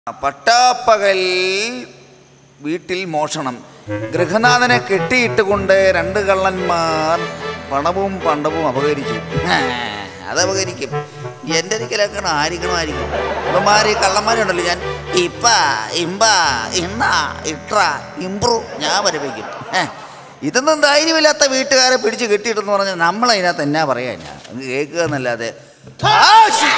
പട്ടാപ്പകൽ വീട്ടിൽ മോഷണം ഗൃഹനാഥനെ കെട്ടിയിട്ടുകൊണ്ട് രണ്ട് കള്ളന്മാർ പണവും പണ്ടവും അപകരിച്ചു ആ, അത് അപകരിക്കും എൻ്റെ ഒരിക്കലൊക്കെ ആയിരിക്കണം ആയിരിക്കും ഇവന്മാര് കള്ളന്മാരുണ്ടല്ലോ ഞാൻ ഇപ്പ ഇമ്പ ഇണ്ണ ഇട്ര ഇംപ്രൂ ഞാൻ വരപ്പിക്കും ഏ, ഇതൊന്നും ധൈര്യമില്ലാത്ത വീട്ടുകാരെ പിടിച്ച് കെട്ടിയിട്ടെന്ന് പറഞ്ഞാൽ നമ്മളതിനകത്ത് എന്നാ പറയാ ഞാൻ അങ്ങ് കേൾക്കുക എന്നല്ലാതെ ആ, ശ്ശി.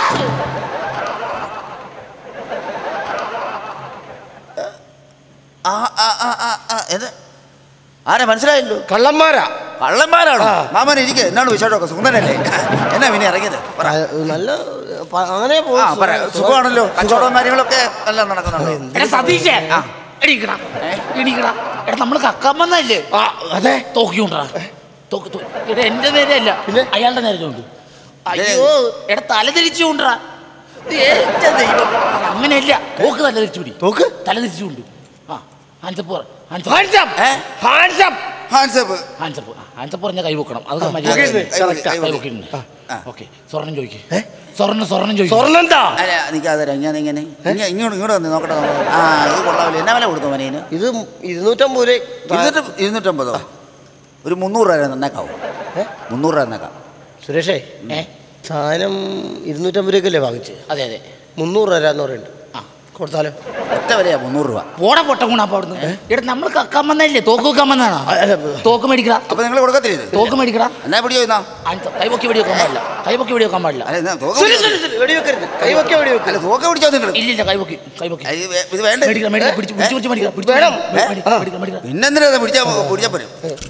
ആ ആ ആ ആ ആ ഇത് ആരാ മനസ്സിലായല്ലോ കള്ളന്മാരാ കള്ളന്മാരാണോ ആ. മാമൻ ഇരിക്കെ എന്നാണ് വിശേഷമൊക്കെ സുന്ദരല്ലേ എന്നാ പിന്നെ ഇറങ്ങിയത് പറ. ആ, നല്ല പ- അങ്ങനെ ആ പോകും. പറ സുഖമാണല്ലോ കച്ചവടവും കാര്യങ്ങളൊക്കെ എല്ലാം നടക്കുന്നുണ്ടോ എടാ സതീഷേ എണീക്കടാ എണീക്കടാ എടാ നമ്മള് കക്കാൻ വന്നല്ലേ ആ, അതെ തോക്കിക്കൊണ്ടാ തോക്ക് തോ- എടാ എന്റെ നേരെ അല്ല പിന്നെ? അയാളുടെ നേരെ കൊണ്ട് അയ്യോ എടാ തല തിരിച്ചു കൊണ്ടാ എന്റെ ദൈവം അങ്ങനെയല്ല തോക്ക് തല തിരിച്ചു പിടി തോക്ക് തല തിരിച്ചു കൊണ്ട് ആ ഹാൻസപ്പ് ഹാൻഡ്സപ്പ് ഏ? ഹാൻഡ്സപ്പ് ഹാൻസപ്പ് ഹാൻസപ്പ് ഹാൻസപ്പ് പറഞ്ഞ കൈ വെക്കണം അത് കൈ മര്യാദ വെക്ക്, കൈ വെക്ക്, കൈ കൈ വെക്ക്. വെക്കുന്നു ആ. ഓക്കെ സ്വർണം ചോദിക്കേ സ്വർണ്ണം സ്വർണം ചോദിക്കും സ്വർണ്ണം എന്താ അല്ല നിൽക്കാതെ ഞാൻ ഇങ്ങനെ ഇങ്ങ- ഇങ്ങോട്ട് ഇങ്ങോട്ട് വന്ന് നോക്കട്ടെ നോക്കട്ടെ. ആ ഇത് കൊള്ളാവില്ല എന്നാ വില കൊടുത്തു മനീന് ഇത് ഇരുന്നൂറ്റമ്പത് രൂപ ഇരുന്നൂറ്റി ഇരുന്നൂറ്റമ്പതോ ഒരു മുന്നൂറ് രൂപ തന്നേക്കാവോ ഏ? മുന്നൂറ് രൂപ തന്നേക്കാം സുരേഷേ ഏ സാധനം ഇരുന്നൂറ്റമ്പത് രൂപയ്ക്കല്ലേ വാങ്ങിച്ച് അതെ അതെ മുന്നൂറ് തരാന്ന് പറയുന്നുണ്ട് ആ കൊടുത്താലോ ഒറ്റ വിലയാ മുന്നൂറ് രൂപ പോടാ പൊട്ടം കൊണ്ടാ അവിടുന്ന് എടാ നമ്മൾ കക്കാൻ വന്നല്ലേ തോക്ക് വെക്കാൻ വന്നാണോ ആ, അല്ല, തോക്ക് മേടിക്കടാ അപ്പൊ നിങ്ങൾ കൊടുക്കത്തില്ല ഇത് തോക്ക് മേടിക്കടാ എന്നാ പിടിയോ എന്നാ അഞ്ച് കൈപൊക്കി വെടി വെക്കാൻ പാടില്ല കൈപൊക്കി വെടി വെക്കാൻ പാടില്ല അല്ല എന്നാ തോക്ക് സുരേഷ്, പിടിച്ചോ? സുരേഷ്, വെടി വെക്കരുത് കൈവക്കെ വെടി അല്ല വെക്കരുത് തോക്ക് പിടിച്ചോ നിങ്ങൾ ഇല്ലില്ല കൈപൊക്കി കൈപൊക്കി ഇത് വേ- ഇത് വേണ്ട മേടിക്കണം മേടിക്കണം പിടിച്ച് പിടിച്ച് പിടിച്ച് മേടിക്കണം പിടിച്ച് വേണം. മേടിക്കണം, മേടിക്കണം മേടിക്കണം പിന്നെന്തിനാ ഇത് പിടിച്ചാ പിടിച്ചാ പോരും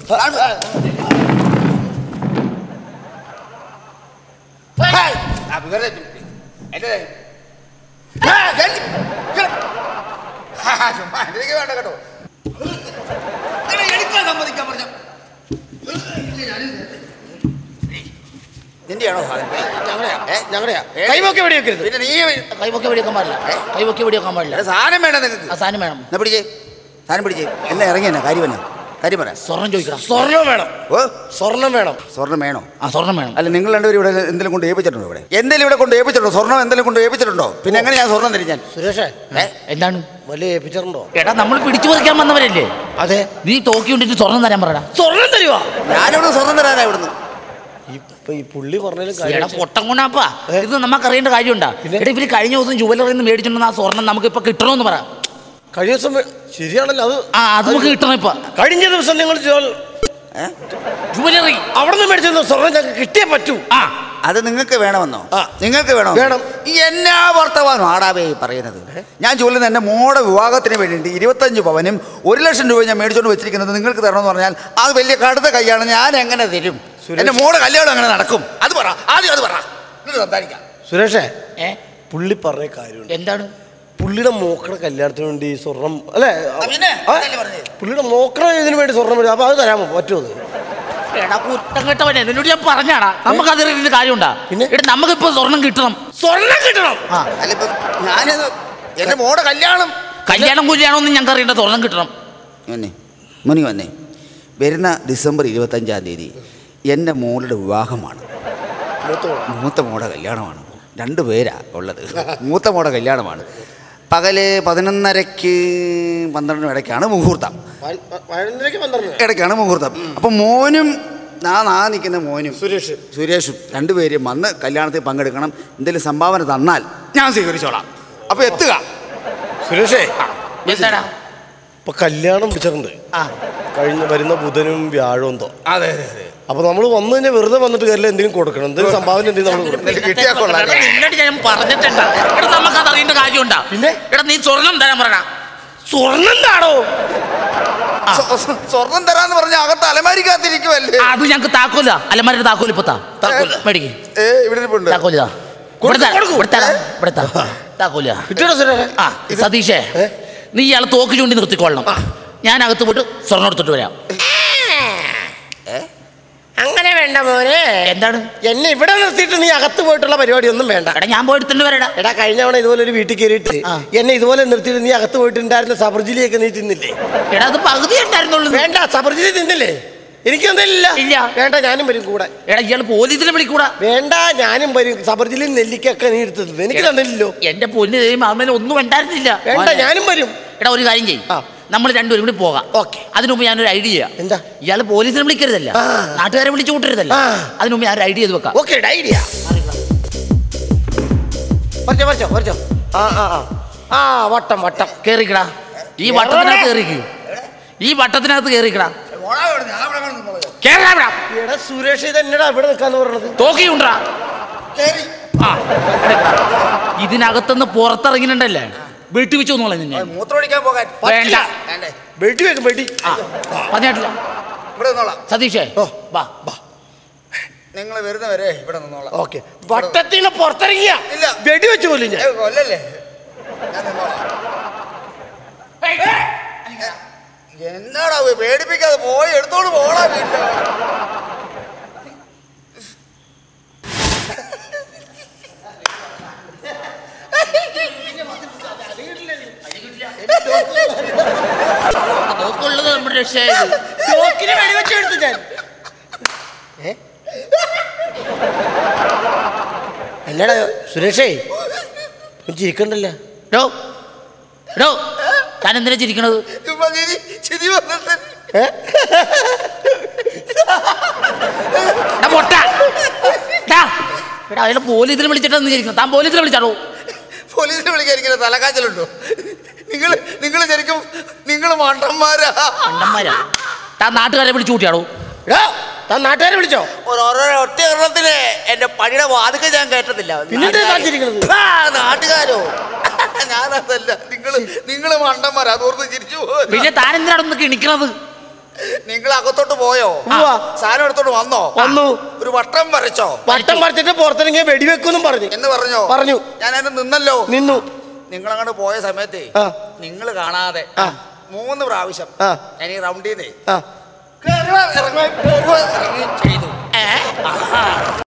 നിന്റെയാണോ സാധനം ഞങ്ങളുടെയാ ഏ? ഞങ്ങളുടെയാ ഏ? കൈവക്കെ വെടി വെക്കരുത് പിന്നെ നീ കൈപൊക്കി വെടി വെക്കാൻ പാടില്ല കൈപൊക്കി വെടി വെക്കാൻ പാടില്ല എടാ, സാധനം വേണ്ട നിങ്ങൾക്ക് ആ സാധനം വേണം എന്നാ പിടിച്ചേ സാധനം പിടിച്ചേ എന്നാ ഇറങ്ങി എന്നാ കാര്യം എന്നാ കാര്യം പറ സ്വർണം ചോദിക്കണം സ്വർണം വേണം ഓ സ്വർണം വേണം സ്വർണം വേണോ ആ സ്വർണം വേണം അല്ല നിങ്ങൾ രണ്ടുപേരും ഇവിടെ എന്തെങ്കിലും കൊണ്ട് ഏൽപ്പിച്ചിട്ടുണ്ടോ ഇവിടെ എന്തെങ്കിലും ഇവിടെ കൊണ്ട് ഏൽപ്പിച്ചിട്ടുണ്ടോ സ്വർണം എന്തെങ്കിലും കൊണ്ട് ഏൽപ്പിച്ചിട്ടുണ്ടോ പിന്നെ എങ്ങനെ ഞാൻ സ്വർണം തരും ഞാൻ സുരേഷേ ഏ? എന്താണ് വലിയ ഏൽപ്പിച്ചിട്ടുണ്ടോ എടാ നമ്മൾ പിടിച്ചു പറിക്കാൻ വന്നവരല്ലേ അതെ നീ തോക്കി കൊണ്ടിട്ട് സ്വർണം തരാൻ പറയടാ സ്വർണം തരുവാ ഞാനിവിടെ സ്വർണം തരാനാ ഇവിടുന്ന് ഇപ്പൊ ഈ പുള്ളി പറഞ്ഞാലും എടാ കാര്യം പൊട്ടം കൊണ്ടാപ്പാ ഇത് നമുക്ക് അറിയേണ്ട കാര്യമുണ്ടാ പിന്നെ? എടാ ഇവര് കഴിഞ്ഞ ദിവസം ജുവലറിൽ നിന്ന് മേടിച്ചിട്ടുണ്ടെന്ന് ആ സ്വർണം നമുക്ക് ഇപ്പൊ കിട്ടണമെന്ന് പറ കഴിഞ്ഞ ദിവസം വേ- ശരിയാണല്ലോ അത് ആ അത് നമുക്ക് കിട്ടണം ഇപ്പൊ കഴിഞ്ഞ ദിവസം നിങ്ങൾ ജോൽ- ഏ? ജുവലറി അവിടെ നിന്ന് മേടിച്ചിരുന്ന സ്വർണം ഞങ്ങൾക്ക് കിട്ടിയേ പറ്റൂ ആ അത് നിങ്ങൾക്ക് വേണമെന്നോ ആ. നിങ്ങൾക്ക് വേണോ വേണം. ഈ എന്നാ വർത്തമാനം ആടാവേ ഈ പറയുന്നത് ഞാൻ ചൊല്ലുന്ന എൻ്റെ മോടെ വിവാഹത്തിന് വേണ്ടിയിട്ട് ഇരുപത്തഞ്ച് പവനും ഒരു ലക്ഷം രൂപ ഞാൻ മേടിച്ചോണ്ട് വെച്ചിരിക്കുന്നത് നിങ്ങൾക്ക് തരണമെന്ന് പറഞ്ഞാൽ അത് വലിയ കടുത്ത കൈയാണ് ഞാൻ എങ്ങനെ തരും എൻ്റെ മോടെ കല്യാണം എങ്ങനെ നടക്കും അത് പറ ആദ്യം അത് പറ എന്നിട്ട് സംസാരിക്കാം സുരേഷേ ഏ പുള്ളി പറഞ്ഞ കാര്യമുണ്ട് എന്താണ് പുള്ളിയുടെ മോക്കടെ കല്യാണത്തിന് വേണ്ടി സ്വർണം അല്ലേ ആ, പിന്നെ? ആ? അതല്ലേ പറഞ്ഞത്? പുള്ളിയുടെ മോക്കടെ ഇതിന് വേണ്ടി സ്വർണം മേടിച്ചു അപ്പൊ അത് തരാമോ പറ്റുമോ അത് എടാ കുറ്റം കേട്ടവനെ നിന്നോട് ഞാൻ പറഞ്ഞാടാ നമുക്ക് അതിന്റെ കാര്യമുണ്ടാ പിന്നെ? എടാ നമുക്കിപ്പോ സ്വർണം കിട്ടണം സ്വർണം കിട്ടണം ആ അല്ല ഇപ്പം ഞാനിത് എൻ്റെ മോടെ കല്യാണം കല്യാണം കൂലിയാണോ എന്ന് ഞങ്ങൾക്ക് അറിയേണ്ട സ്വർണം കിട്ടണം വന്നേ മുനി വന്നേ വരുന്ന ഡിസംബർ ഇരുപത്തഞ്ചാം തീയതി എൻ്റെ മോളുടെ വിവാഹമാണ് മൂത്തോ മൂത്ത മോടെ കല്യാണമാണ് രണ്ട് പേരാ ഉള്ളത് മൂത്ത മോടെ കല്യാണമാണ് പകല് പതിനൊന്നരയ്ക്ക് പന്ത്രണ്ടിനും ഇടയ്ക്കാണ് മുഹൂർത്തം പതിനൊന്നരക്ക് പന്ത്രണ്ട് ഇടയ്ക്കാണ് മുഹൂർത്തം അപ്പം മോനും നാ നാ നിൽക്കുന്ന മോനും സുരേഷ് സുരേഷും രണ്ടുപേരും വന്ന് കല്യാണത്തിൽ പങ്കെടുക്കണം എന്തെങ്കിലും സംഭാവന തന്നാൽ ഞാൻ സ്വീകരിച്ചോളാം അപ്പോൾ എത്തുക സുരേഷേ എന്താടാ ഇപ്പൊ കല്യാണം പിടിച്ചിട്ടുണ്ട് ആ കഴിഞ്ഞ വരുന്ന ബുധനും വ്യാഴവും എന്തോ അതെ അതെ അതെ അപ്പൊ നമ്മൾ വന്നു കഴിഞ്ഞാൽ വെറുതെ വന്നിട്ട് കയറില്ല എന്തെങ്കിലും കൊടുക്കണം എന്തെങ്കിലും സംഭാവന എന്തെങ്കിലും നമ്മൾ കൊടുക്കണം എന്തെങ്കിലും കിട്ടിയാൽ കൊള്ളാം എടാ, നിന്നോട് ഞാൻ പറഞ്ഞിട്ടുണ്ട് എടാ നമുക്ക് അത് അറിയേണ്ട കാര്യമുണ്ടാ പിന്നെ? എടാ നീ സ്വർണം തരാൻ പറയണ സ്വർണം താടോ സ്വ- സ്വ- സ്വർണം തരാന്ന് പറഞ്ഞ അകത്ത് അലമാരിക്കകത്തിരിക്കുമല്ലേ അത് ഞങ്ങൾക്ക് താക്കോല അലമാരുടെ താക്കോൽ ഇപ്പൊ താ താക്കോല്. മേടിക്ക് ഏ ഇവിടെ ഇരിപ്പുണ്ട് താക്കോല് താ ഇവിടെ താ, ഇവിടെ താ, ഇവിടെ താ. താക്കോല് താ. കിട്ടിയോ സുരേഷ് ആ സതീഷേ ഏ? നീ ഇയാളെ തോക്ക് ചൂണ്ടി നിർത്തിക്കൊള്ളണം ഞാൻ അകത്ത് പോയിട്ട് സ്വർണ്ണം എടുത്തിട്ട് വരാം അങ്ങനെ വേണ്ട മോനെ എന്താണ് എന്നെ ഇവിടെ നിർത്തിയിട്ട് നീ അകത്ത് പോയിട്ടുള്ള പരിപാടി ഒന്നും വേണ്ട എടാ ഞാൻ പോയി എടുത്തിട്ട് വരടാ എടാ കഴിഞ്ഞ തവണ ഇതുപോലെ ഒരു വീട്ടിൽ കയറിയിട്ട് ആ. എന്നെ ഇതുപോലെ നിർത്തിയിട്ട് നീ അകത്ത് പോയിട്ടുണ്ടായിരുന്ന സബർജിലിയൊക്കെ നീ തിന്നില്ലേ എടാ അത് പകുതി ഉണ്ടായിരുന്നുള്ളൂ വേണ്ട സബർജിലി തിന്നില്ലേ എനിക്ക് എന്തില്ല ഇല്ല. വേണ്ട ഞാനും വരും കൂടെ എടാ ഇയാൾ പോലീസിനെ വിളിക്കൂടാ വേണ്ട ഞാനും വരും സബർജിലും നെല്ലിക്കൊക്കെ നീ എടുത്തത് എനിക്ക് തന്നില്ലല്ലോ എന്റെ പൊന്ന് ദൈവം അമ്മേനെ ഒന്നും ഉണ്ടായിരുന്നില്ല വേണ്ട ഞാനും വരും എടാ ഒരു കാര്യം ചെയ്യും ആ. നമ്മൾ രണ്ടുപേരും കൂടി പോകാം ഓക്കേ. അതിനു മുമ്പ് ഞാനൊരു ഐഡിയ ചെയ്യാം എന്താ? ഇയാൾ പോലീസിനെ വിളിക്കരുതല്ല ആ. നാട്ടുകാരെ വിളിച്ചു കൂട്ടരുതല്ല ആ. അതിനു മുമ്പ് ഞാൻ ഒരു ഐഡിയ ചെയ്ത് വെക്കാം ഓക്കെ ഐഡിയ പറിച്ചോ പറിച്ചോ പറിച്ചോ ആ ആ ആ ആ വട്ടം വട്ടം കേറിക്കടാ ഈ വട്ടത്തിനകത്ത് കേറിക്ക് ഈ വട്ടത്തിനകത്ത് കേറിക്കടാ കേറാ ഇവിടെ. എടാ സുരേഷ് ഇത് എന്നടാ ഇവിടെ നിൽക്കാന്ന് പറഞ്ഞത് തോക്കിയുണ്ടാ ആ ഇതിനകത്തുനിന്ന് പുറത്തിറങ്ങിയിട്ടുണ്ടല്ലേ വീട്ടിൽ വെച്ച് ഒന്നോളെ നിന്നെ മൂത്രമൊഴിക്കാൻ പോകാൻ വേണ്ട വേണ്ടേ വെടി വെക്കും വെടി ആ പറഞ്ഞിട്ടില്ല ഇവിടെ നിന്നോളാം സതീഷേ ഓ. വാ വാ നിങ്ങൾ വരുന്നവരെ ഇവിടെ നിന്നോളാം ഓക്കെ വട്ടത്തിന് പുറത്തിറങ്ങിയ ഇല്ല. വെടി വെച്ച് കൊല്ലും ഞാൻ ഏ, കൊല്ലല്ലേ ഞാൻ നിന്നോളാം എന്നാടാ ഇത് പേടിപ്പിക്കാതെ പോയി എടുത്തോണ്ട് പോടാ വീട്ടിൽ നോക്കുള്ളത് നമ്മുടെ രക്ഷയായത് ചോക്കിന് വെടി വെച്ച് എടുത്തു ഞാൻ ഏ? എന്നടാ സുരേഷേ ഒന്ന് ചിരിക്കണ്ടല്ലോ ഡോ ഡോ താൻ എന്തിനാ ചിരിക്കണത് ഇപ്പൊ ചിരി ചിരി വന്നിട്ട് ഏ? എടാ പൊട്ട ഡാ, എടാ അയാൾ പോലീസിനെ വിളിച്ചിട്ടാന്ന് ചിരിക്കണം താൻ പോലീസിനെ വിളിച്ചാടോ പോലീസിനെ വിളിക്കാൻ ഇങ്ങനെ തലക്കാച്ചലുണ്ടോ നിങ്ങൾ നിങ്ങൾ ശരിക്കും നിങ്ങൾ മണ്ടന്മാരാ അണ്ടന്മാരാ താൻ നാട്ടുകാരെ വിളിച്ചു കൂട്ടിയാടോ എടാ, താൻ നാട്ടുകാരെ വിളിച്ചോ ഓരോ ഒറ്റ എണ്ണത്തിന് എന്റെ പണിയുടെ വാതുക്കെ ഞാൻ കേട്ടതില്ല പിന്നെന്താ താൻ ചിരിക്കണത്? ആ, നാട്ടുകാരോ ഞാനതല്ല നിങ്ങൾ നിങ്ങൾ മണ്ടന്മാരാ അതോർത്ത് ചിരിച്ചു പോയി പിന്നെ താൻ എന്തിനാണ് ഒന്ന് കിണിക്കണത് നിങ്ങൾ അകത്തോട്ട് പോയോ ഉവ്വ. സാധനം എടുത്തോട്ട് വന്നോ വന്നു ഒരു വട്ടം വരച്ചോ വട്ടം പറിച്ചിട്ട് പുറത്തിറങ്ങിയ വെടിവെക്കുമെന്നും പറഞ്ഞു എന്ന് പറഞ്ഞോ പറഞ്ഞു. ഞാൻ അതിന് നിന്നല്ലോ നിന്നു നിങ്ങൾ അങ്ങോട്ട് പോയ സമയത്തെ ആ. നിങ്ങൾ കാണാതെ ആ. മൂന്ന് പ്രാവശ്യം ആ. ഞാൻ ഈ റൗണ്ടിൽ ആ ചെയ്തു ഏ? ആഹാ.